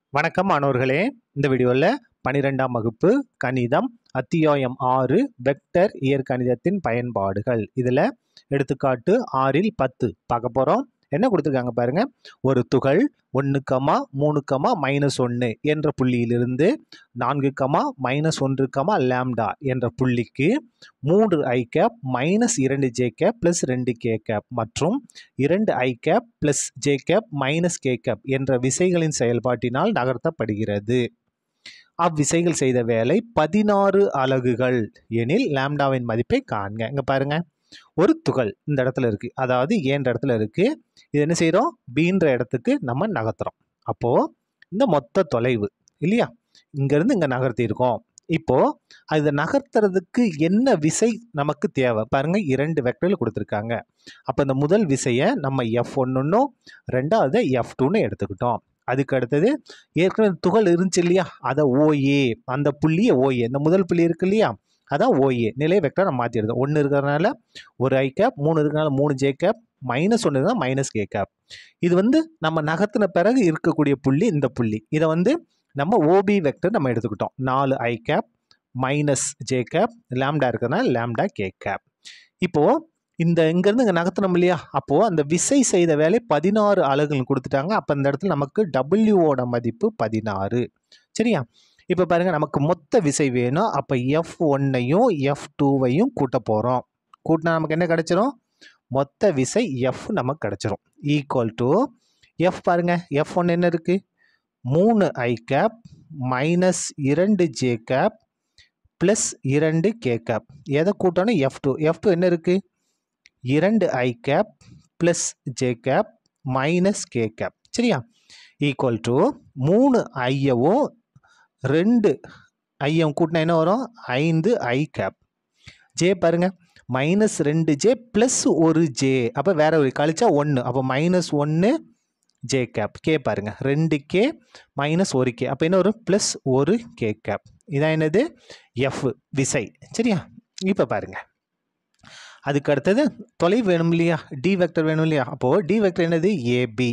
வணக்கம் மாணவர்களே இந்த வீடியோவில் பனிரெண்டாம் வகுப்பு கணிதம் அத்தியாயம் ஆறு வெக்டர் இயற்கணிதத்தின் பயன்பாடுகள் இதில் எடுத்துக்காட்டு ஆறில் பத்து பார்க்க போகிறோம் என்ன கொடுத்துருக்காங்க பாருங்க ஒரு துகள் ஒன்று கமா மூணு கமா மைனஸ் ஒன்று என்ற புள்ளியிலிருந்து நான்கு கமா மைனஸ் ஒன்று கமா லேம்டா என்ற புள்ளிக்கு மூன்று ஐ கேப் மைனஸ் இரண்டு ஜே கேப் ப்ளஸ் ரெண்டு கே கேப் மற்றும் இரண்டு I cap plus J cap minus K cap என்ற விசைகளின் செயல்பாட்டினால் நகர்த்தப்படுகிறது அவ்விசைகள் செய்த வேலை பதினாறு அலகுகள் எனில் லாம்டாவின் மதிப்பை காண்க இங்க பாருங்க ஒரு துகள் இந்த இடத்துல இருக்கு அதாவது ஏன்ற இடத்துல இருக்கு இது என்ன செய்கிறோம் பீன்ற இடத்துக்கு நம்ம நகர்த்துறோம் அப்போ இந்த மொத்த தொலைவு இல்லையா இங்கேருந்து இங்கே நகர்த்தியிருக்கோம் இப்போ அதை நகர்த்துறதுக்கு என்ன விசை நமக்கு தேவை பாருங்க இரண்டு வெக்டர்கள் கொடுத்துருக்காங்க அப்போ இந்த முதல் விசையை நம்ம எஃப் ஒன்றுன்னும் ரெண்டாவது எஃப் டூன்னு எடுத்துக்கிட்டோம் அதுக்கு அடுத்தது ஏற்கனவே துகள் இருந்துச்சு இல்லையா அதை ஓஏ அந்த புள்ளியை ஓஏ இந்த முதல் புள்ளி இருக்கு இல்லையா அதான் ஓஏ நிலை வெக்டர் நம்ம மாற்றி எடுத்தோம் ஒன்று இருக்கிறதுனால ஒரு ஐ கேப் மூணு இருக்கிறனால மூணு ஜே கேப் மைனஸ் ஒன்று இருந்தால் மைனஸ் கே கேப் இது வந்து நம்ம நகர்த்தின பிறகு இருக்கக்கூடிய புள்ளி இந்த புள்ளி இதை வந்து நம்ம ஓபி வெக்டர் நம்ம எடுத்துக்கிட்டோம் நாலு I cap minus J cap lambda இருக்கிறதுனால லேம்டா கே கேப் இப்போது இந்த இங்கேருந்து இங்கே நகர்த்தணும் இல்லையா அப்போது அந்த விசை செய்த வேலை பதினாறு அலகுகள் கொடுத்துட்டாங்க அப்போ இந்த இடத்துல நமக்கு டபிள்யூவோட மதிப்பு பதினாறு சரியா இப்போ பாருங்கள் நமக்கு மொத்த விசை வேணும் அப்போ எஃப் ஒன்னையும் எஃப் டூவையும் கூட்ட போகிறோம் கூட்டினா நமக்கு என்ன கிடச்சிரும் மொத்த விசை எஃப் நமக்கு கிடச்சிரும் ஈக்குவல் டு எஃப் பாருங்கள் எஃப் ஒன் என்ன இருக்குது மூணு ஐ கேப் மைனஸ் இரண்டு ஜே கேப் ப்ளஸ் இரண்டு கே கேப் எதை கூட்டணும் எஃப் டூ எஃப் டூ என்ன இருக்குது இரண்டு I cap plus J cap minus K cap சரியா ஈக்குவல் டு மூணு ஐயவும் ரெண்டு ஐயம் கூட்டினா என்ன வரும் ஐந்து ஐ கேப் ஜே பாருங்க மைனஸ் ரெண்டு ஜே ப்ளஸ் ஒரு ஜே அப்போ வேற ஒரு கழிச்சா ஒன்று அப்போ மைனஸ் ஒன்று ஜே கேப் கே பாருங்க ரெண்டு கே மைனஸ் ஒரு கே அப்போ என்ன வரும் ப்ளஸ் ஒரு கே கேப் இதான் என்னது எஃப் விசை சரியா இப்போ பாருங்க அதுக்கு அடுத்தது தொலைவு வேணும் இல்லையா டி வெக்டர் வேணும் இல்லையா அப்போது டி வெக்டர் என்னது ஏபி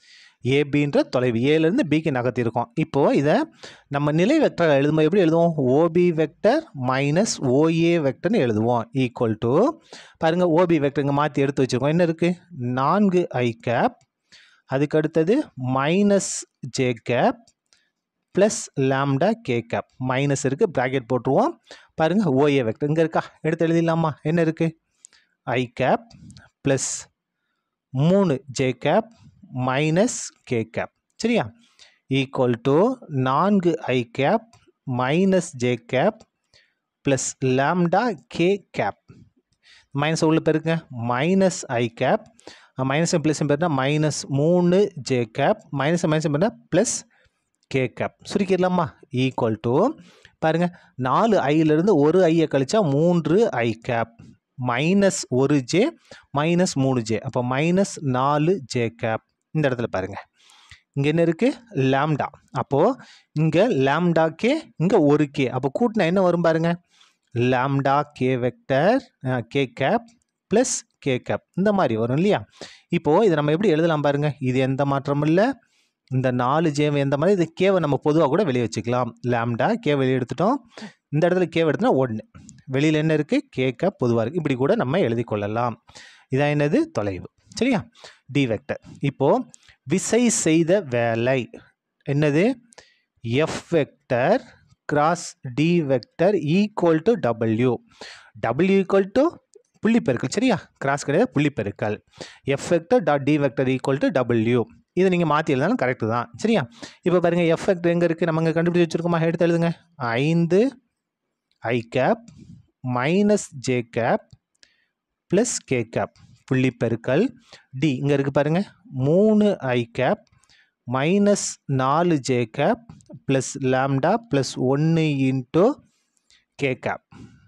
ஏபின்ற தொலைவு ஏலேருந்து பிக்கு நகர்த்திருக்கோம் இப்போது இதை நம்ம நிலை வெக்டர் எழுதும்போது எப்படி எழுதுவோம் ஓபி வெக்டர் மைனஸ் ஓஏ வெக்டர்னு எழுதுவோம் ஈக்குவல் டு பாருங்கள் ஓபி வெக்டர் இங்கே மாற்றி எடுத்து வச்சுருக்கோம் என்ன இருக்குது நான்கு ஐ கேப் அதுக்கு அடுத்தது minus J cap plus lambda K cap minus இருக்குது ப்ராக்கெட் போட்டுருவோம் பாருங்கள் ஓஏ வெக்டர் இங்கே இருக்கா எடுத்து எழுதிடலாமா என்ன இருக்குது ஐ கேப் ப்ளஸ் மூணு J cap minus K cap சரியா ஈக்குவல் டு நான்கு I cap minus J cap plus lambda K cap minus உள்ள பேருங்க minus I cap minus plus பேருனா மைனஸ் மூணு ஜே கேப் மைனஸ் மைனஸ் பேருனா ப்ளஸ் கே கேப் சுருக்கிடலாமா equal to பாருங்கள் நாலு ஐயிலேருந்து ஒரு ஐயை கழிச்சா மூன்று ஐ கேப் மைனஸ் ஒரு ஜே மைனஸ் மூணு ஜே அப்போ மைனஸ் நாலு ஜே கேப் இந்த இடத்துல பாருங்கள் இங்கே என்ன இருக்குது லேம்டா அப்போது இங்கே லேம்டா கே இங்கே ஒரு கே அப்போ கூட்டினா என்ன வரும் பாருங்கள் lambda K vector K cap plus K cap இந்த மாதிரி வரும் இல்லையா இப்போது இதை நம்ம எப்படி எழுதலாம் பாருங்கள் இது எந்த மாற்றமும் இல்லை இந்த நாலு ஜேவை எந்த மாதிரி இது கேவை நம்ம பொதுவாக கூட வெளியே வச்சுக்கலாம் லேம்டா கே வெளியே எடுத்துட்டோம் இந்த இடத்துல கேவை எடுத்தோன்னா ஒன்று வெளியில் என்ன இருக்குது கேக்க பொதுவாக இருக்குது இப்படி கூட நம்ம எழுதி கொள்ளலாம் இதான் என்னது தொலைவு சரியா டி வெக்டர் இப்போது விசை செய்த வேலை என்னது F vector cross D vector equal to W W equal to புள்ளி பெருக்கல் சரியா கிராஸ் கிடையாது புள்ளி பெருக்கல் F vector dot D vector equal to W இதை நீங்கள் மாற்றி எழுதாலும் கரெக்டு தான் சரியா இப்போ பாருங்கள் எஃப் வெக்டர் எங்கே இருக்குது நம்ம இங்கே கண்டுபிடிச்சி வச்சுருக்கோமா எடுத்து எழுதுங்க ஐந்து I cap minus J cap plus K cap புள்ளி பெருக்கல் டி இங்கே இருக்குது பாருங்கள் மூணு ஐ கேப் மைனஸ் நாலு J cap plus lambda plus ஒன்று into K cap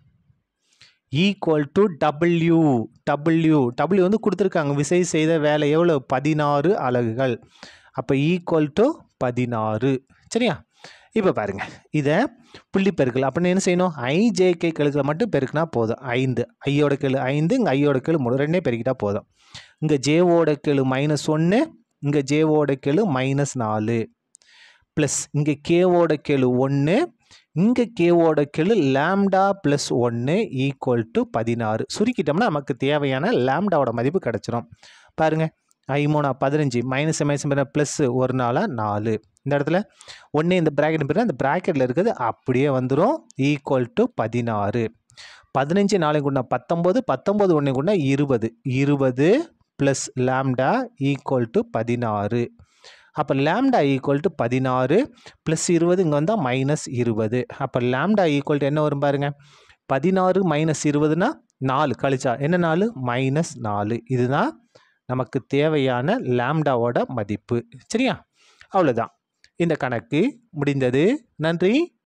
equal to W W W வந்து கொடுத்துருக்காங்க விசை செய்த வேலை எவ்வளோ பதினாறு அலகுகள் அப்போ ஈக்குவல் டு பதினாறு சரியா இப்போ பாருங்கள் இதை புள்ளி பெருக்கல் அப்படின்னு என்ன செய்யணும் ஐ ஜேகே கெழுக்களை மட்டும் பெருக்கினா போதும் ஐந்து ஐயோட கெழு ஐந்து இங்கே ஐயோட கெழு மூணு ரெண்டே பெருக்கிட்டா போதும் இங்கே ஜேவோட கெழு மைனஸ் ஒன்று இங்கே ஜேவோட கெழு மைனஸ் நாலு ப்ளஸ் இங்கே கேவோட கெழு ஒன்று இங்கே கேவோட கெழு லேம்டா ப்ளஸ் ஒன்று ஈக்குவல் டு பதினாறு சுருக்கிட்டோம்னா நமக்கு தேவையான லேம்டாவோட மதிப்பு கிடச்சிரும் பாருங்க ஐ மூணா பதினஞ்சு மைனஸ் மைனஸ் ப்ளஸ் ஒரு நாளாக நாலு இந்த இடத்துல ஒன்று இந்த ப்ராக்கெட் பேர் அந்த ப்ராக்கெட்டில் இருக்கிறது அப்படியே வந்துடும் ஈக்குவல் டு பதினாறு பதினஞ்சு நாளைக்கு கொண்டா பத்தொம்போது பத்தொம்போது ஒன்று கொண்டா இருபது இருபது ப்ளஸ் லேம்டா ஈக்குவல் டு பதினாறு அப்போ லேம்டா ஈக்குவல் டு பதினாறு ப்ளஸ் இருபது இங்கே வந்தால் மைனஸ் இருபது அப்போ லேம்டா ஈக்குவல் டு என்ன வரும் பாருங்க பதினாறு மைனஸ் இருபதுனா நாலு கழிச்சா என்ன நாலு மைனஸ் நாலு இதுதான் நமக்கு தேவையான லேம்டாவோட மதிப்பு சரியா அவ்வளோதான் இந்த கணக்கு முடிந்தது நன்றி